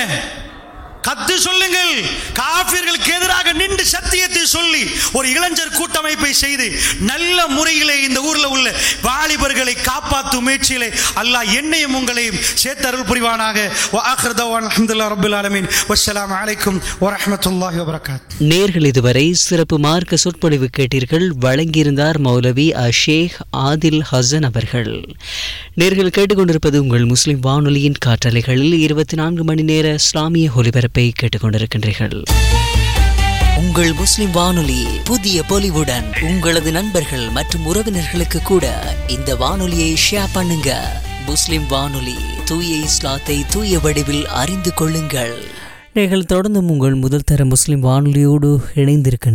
கத்து சொல்லுங்கள் காபிர்களுக்கு எதிராக நின்று சத்தியத்தை சொல்லி ஒரு இளைஞர் கூட்டமைப்பை செய்து நல்ல முறையிலே இந்த ஊர்ல உள்ள வாலிபர்களை காப்பாற்றும் முயற்சியிலே அல்லாஹ் என்னையும் உங்களையும் சேர்த்து அருள் புரிவானாக வஆகிரு தஅவானா அல்ஹம்துலில்லாஹி ரப்பில் ஆலமீன் வஸ்ஸலாமு அலைக்கும் வரஹ்மத்துல்லாஹி வபரகாத்துஹு நேர்கள் இதுவரை சிறப்பு மார்க்க சொற்பொழிவு கேட்டீர்கள் வழங்கியிருந்தார் மௌலவி அஷேக் ஆதில் ஹசன் அவர்கள் நேர்கள் கேட்டுக்கொண்டிருப்பது உங்கள் முஸ்லிம் வானொலியின் காற்றலைகளில் இருபத்தி நான்கு மணி நேர இஸ்லாமிய ஒலிபரப்பை கேட்டுக்கொண்டிருக்கின்றீர்கள் உங்கள் முஸ்லிம் வானொலி புதிய பொலிவுடன் உங்களது நண்பர்கள் மற்றும் உறவினர்களுக்கு கூட இந்த வானொலியை ஷேர் பண்ணுங்க முஸ்லிம் வானொலி தூய இஸ்லாத்தை தூய வடிவில் அறிந்து கொள்ளுங்கள் நீங்கள் தொடர்ந்தும் உங்கள் முதல் தர முஸ்லிம் வானொலியோடு இணைந்திருக்கின்ற